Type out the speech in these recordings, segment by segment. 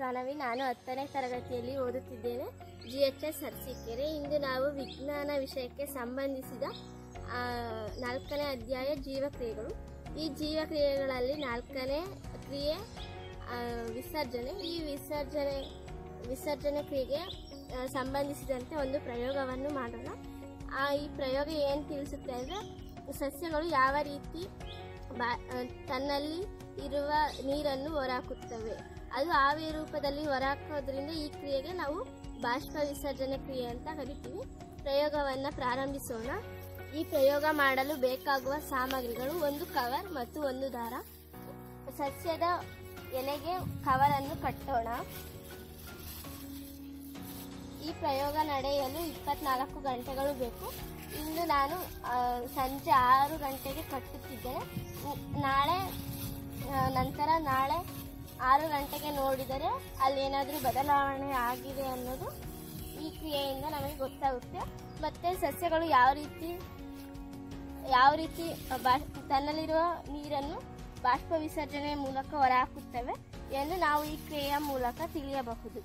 ಗಾನವಿ ನಾನು ಹತ್ತನೇ ತರಗತಿಯಲ್ಲಿ ಓದುತ್ತಿದ್ದೇನೆ ಜಿ ಎಚ್ ಎಸ್ ಅರಸೀಕೆರೆ ಇಂದು ನಾವು ವಿಜ್ಞಾನ ವಿಷಯಕ್ಕೆ ಸಂಬಂಧಿಸಿದ ಆ, ನಾಲ್ಕನೇ ಅಧ್ಯಾಯ ಜೀವಕ್ರಿಯೆಗಳು ಈ ಜೀವಕ್ರಿಯೆಗಳಲ್ಲಿ ನಾಲ್ಕನೇ ಕ್ರಿಯೆ ಆ, ವಿಸರ್ಜನೆ ಈ ವಿಸರ್ಜನೆ ವಿಸರ್ಜನೆ ಕ್ರಿಯೆಗೆ ಆ, ಸಂಬಂಧಿಸಿದಂತೆ ಒಂದು ಪ್ರಯೋಗವನ್ನು ಮಾಡೋಣ ಆ, ಈ ಪ್ರಯೋಗ ಏನು ತಿಳಿಸುತ್ತೆ ಅಂದರೆ ಸಸ್ಯಗಳು ಯಾವ ರೀತಿ ಬಾ ಆ, ತನ್ನಲ್ಲಿ ಇರುವ ನೀರನ್ನು ಹೊರಹಾಕುತ್ತವೆ ಅದು ಆವಿ ರೂಪದಲ್ಲಿ ಹೊರಹಾಕೋದ್ರಿಂದ ಈ ಕ್ರಿಯೆಗೆ ನಾವು ಬಾಷ್ಪ ವಿಸರ್ಜನೆ ಕ್ರಿಯೆ ಅಂತ ಕರಿತೀವಿ ಪ್ರಯೋಗವನ್ನು ಪ್ರಾರಂಭಿಸೋಣ ಈ ಪ್ರಯೋಗ ಮಾಡಲು ಬೇಕಾಗುವ ಸಾಮಗ್ರಿಗಳು ಒಂದು ಕವರ್ ಮತ್ತು ಒಂದು ದಾರ ಸಸ್ಯದ ಎಲೆಗೆ ಕವರನ್ನು ಕಟ್ಟೋಣ ಈ ಪ್ರಯೋಗ ನಡೆಯಲು ಇಪ್ಪತ್ನಾಲ್ಕು ಗಂಟೆಗಳು ಬೇಕು ಇಂದು ನಾನು ಆ, ಸಂಜೆ ಆರು ಗಂಟೆಗೆ ಕಟ್ಟುತ್ತಿದ್ದೇನೆ ಉ- ನಾಳೆ ಆ, ನಂತರ ನಾಳೆ ಆರು ಗಂಟೆಗೆ ನೋಡಿದರೆ ಅಲ್ಲಿ ಏನಾದರೂ ಬದಲಾವಣೆ ಆಗಿದೆ ಅನ್ನೋದು ಈ ಕ್ರಿಯೆಯಿಂದ ನಮಗೆ ಗೊತ್ತಾಗುತ್ತೆ ಮತ್ತೆ ಸಸ್ಯಗಳು ಯಾವ ರೀತಿ ಯಾವ ರೀತಿ ಬಾ ತನ್ನಲ್ಲಿರುವ ನೀರನ್ನು ಬಾಷ್ಪ ವಿಸರ್ಜನೆ ಮೂಲಕ ಹೊರಹಾಕುತ್ತವೆ ಎಂದು ನಾವು ಈ ಕ್ರಿಯೆಯ ಮೂಲಕ ತಿಳಿಯಬಹುದು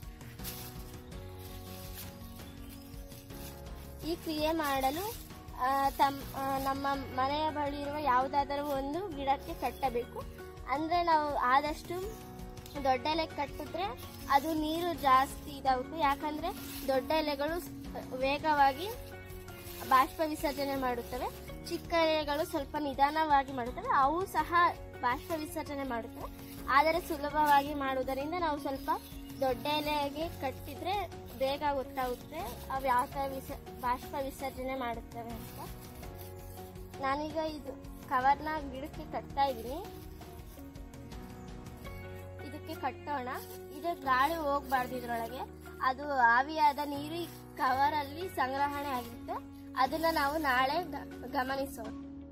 ಈ ಕ್ರಿಯೆ ಮಾಡಲು ಆ, ತಮ್ ಆ, ನಮ್ಮ ಮನೆಯ ಬಳಿ ಇರುವ ಯಾವುದಾದರೂ ಒಂದು ಗಿಡಕ್ಕೆ ಕಟ್ಟಬೇಕು ಅಂದರೆ ನಾವು ಆದಷ್ಟು ದೊಡ್ಡ ಎಲೆ ಕಟ್ಟಿದ್ರೆ ಅದು ನೀರು ಜಾಸ್ತಿ ಇದಾಗುತ್ತೆ ಯಾಕಂದರೆ ದೊಡ್ಡ ಎಲೆಗಳು ಸ್- ವೇಗವಾಗಿ ಬಾಷ್ಪ ವಿಸರ್ಜನೆ ಮಾಡುತ್ತವೆ ಚಿಕ್ಕ ಎಲೆಗಳು ಸ್ವಲ್ಪ ನಿಧಾನವಾಗಿ ಮಾಡುತ್ತವೆ ಅವು ಸಹ ಬಾಷ್ಪ ವಿಸರ್ಜನೆ ಮಾಡುತ್ತವೆ ಆದರೆ ಸುಲಭವಾಗಿ ಮಾಡುವುದರಿಂದ ನಾವು ಸ್ವಲ್ಪ ದೊಡ್ಡ ಎಲೆಗೆ ಕಟ್ಟಿದ್ರೆ ಬೇಗ ಗೊತ್ತಾಗುತ್ತೆ ಅವು ಯಾವ ಥರ ವಿಸ ಬಾಷ್ಪ ವಿಸರ್ಜನೆ ಮಾಡುತ್ತವೆ ಅಂತ ನಾನೀಗ ಇದು ಕವರ್ನ ಗಿಡಕ್ಕೆ ಕಟ್ತಾ ಇದ್ದೀನಿ ಇದಕ್ಕೆ ಕಟ್ಟೋಣ ಇದು ಗಾಳಿ ಹೋಗ್ಬಾರ್ದು ಇದ್ರೊಳಗೆ ಅದು ಆವಿಯಾದ ನೀರು ಈ ಕವರಲ್ಲಿ ಸಂಗ್ರಹಣೆ ಆಗಿರುತ್ತೆ ಅದನ್ನ ನಾವು ನಾಳೆ ಗ- ಗಮನಿಸೋಣ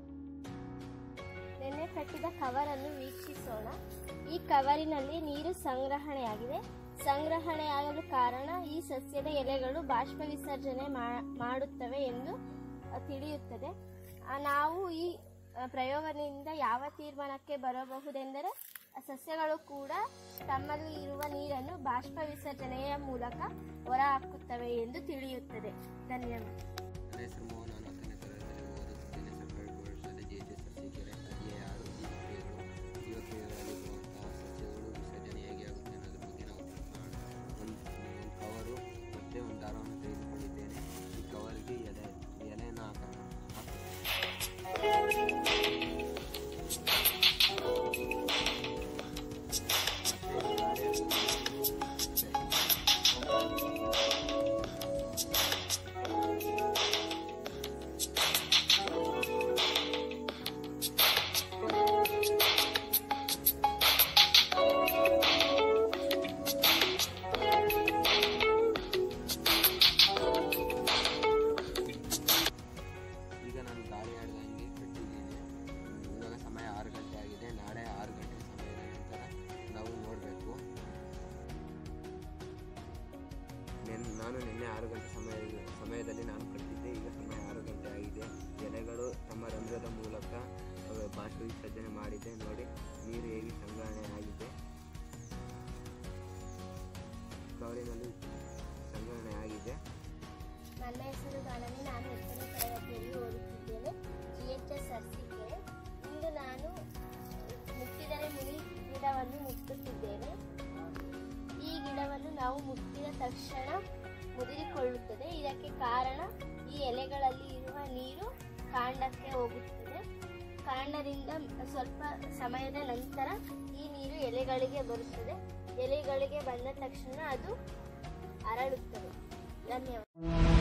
ನೆನ್ನೆ ಕಟ್ಟಿದ ಕವರನ್ನು ವೀಕ್ಷಿಸೋಣ ಈ ಕವರಿನಲ್ಲಿ ನೀರು ಸಂಗ್ರಹಣೆಯಾಗಿದೆ ಸಂಗ್ರಹಣೆಯಾಗಲು ಕಾರಣ ಈ ಸಸ್ಯದ ಎಲೆಗಳು ಬಾಷ್ಪ ವಿಸರ್ಜನೆ ಮಾ- ಮಾಡುತ್ತವೆ ಎಂದು ಅ, ತಿಳಿಯುತ್ತದೆ ಆ, ನಾವು ಈ ಅ, ಪ್ರಯೋಗದಿಂದ ಯಾವ ತೀರ್ಮಾನಕ್ಕೆ ಬರಬಹುದೆಂದರೆ ಸಸ್ಯಗಳು ಕೂಡ ತಮ್ಮಲ್ಲಿ ಇರುವ ನೀರನ್ನು ಬಾಷ್ಪ ವಿಸರ್ಜನೆಯ ಮೂಲಕ ಹೊರಹಾಕುತ್ತವೆ ಎಂದು ತಿಳಿಯುತ್ತದೆ ಧನ್ಯವಾದ ನನ್ನ ಹೆಸರು ಮೋಹನ್ ನಾನು ಹತ್ತನೇ ತರಗತಿಯಲ್ಲಿ ಓದುತ್ತಿದ್ದೇನೆ ಸರ್ಕಾರಿ ಪ್ರೌಢಶಾಲೆ ಜೆ ಎಚ್ ಎಸ್ ಅರಸೀಕೆರೆ ಅಧ್ಯಾಯ ಆರು ಜೀವಕ್ರಿಯೆಗಳು ಜೀವಕ್ರಿಯೆಗಳಲ್ಲಿ ಬರುವಂತಹ ಸಸ್ಯಗಳು ವಿಸರ್ಜನೆ ಹೇಗೆ ಆಗುತ್ತೆ ಅನ್ನೋದ್ರ ಬಗ್ಗೆ ನಾವು ತಿಳ್ಕೊಳ್ಳೋಣ ಒಂದು ಒಂದು ಕವರು ಮತ್ತು ಒಂದು ದಾರವನ್ನು ತೆಗೆದುಕೊಂಡಿದ್ದೇನೆ ಈ ಕವರ್ಗೆ ಎಲೆ ಎಲೆಯನ್ನು ಹಾಕೋಣ ಹಾಕಿ ಈಗ ನಾನು ಗಾಳಿ ಆಡ್ದಂಗೆ ಕಟ್ಟಿದ್ದೀನಿ ಇವಾಗ ಸಮಯ ಆರು ಗಂಟೆ ಆಗಿದೆ ನಾಳೆ ಆರು ಗಂಟೆ ಸಮಯದ ನಂತರ ನಾವು ನೋಡಬೇಕು ನೆನ್ ನಾನು ನಿನ್ನೆ ಆರು ಗಂಟೆ ಸಮಯ ಸಮಯದಲ್ಲಿ ನಾನು ಕಟ್ಟಿದ್ದೆ ಈಗ ಸಮಯ ಆರು ಗಂಟೆ ಆಗಿದೆ ಎಲೆಗಳು ತಮ್ಮ ರಂಧ್ರದ ಮೂಲಕ ಅಹ್, ಬಾಷ್ಪ ವಿಸರ್ಜನೆ ಮಾಡಿದೆ ನೋಡಿ ನೀರು ಹೇಗೆ ಸಂಗ್ರಹಣೆ ಆಗಿದೆ ಕವರಿನಲ್ಲಿ ಸಂಗ್ರಹಣೆ ಆಗಿದೆ ನನ್ನ ಹೆಸರು ಗಾನವಿ ನಾನು ಹತ್ತನೇ ತರಗತಿಯಲ್ಲಿ ಓದುತ್ತಿದ್ದೇನೆ ಜಿ ಎಚ್ ಎಸ್ ಅರಸೀಕೆರೆ ಇಂದು ನಾನು ಮುಟ್ಟಿದರೆ ಮುನಿ ಗಿಡವನ್ನು ಮುಟ್ಟುತ್ತಿದ್ದೇನೆ ಈ ಗಿಡವನ್ನು ನಾವು ಮುಟ್ಟಿದ ತಕ್ಷಣ ಮುದಿರಿಕೊಳ್ಳುತ್ತದೆ ಇದಕ್ಕೆ ಕಾರಣ ಈ ಎಲೆಗಳಲ್ಲಿ ಇರುವ ನೀರು ಕಾಂಡಕ್ಕೆ ಹೋಗುತ್ತದೆ ಕಾಂಡದಿಂದ ಸ್ವಲ್ಪ ಸಮಯದ ನಂತರ ಈ ನೀರು ಎಲೆಗಳಿಗೆ ಬರುತ್ತದೆ ಎಲೆಗಳಿಗೆ ಬಂದ ತಕ್ಷಣ ಅದು ಅರಳುತ್ತದೆ ಧನ್ಯವಾದ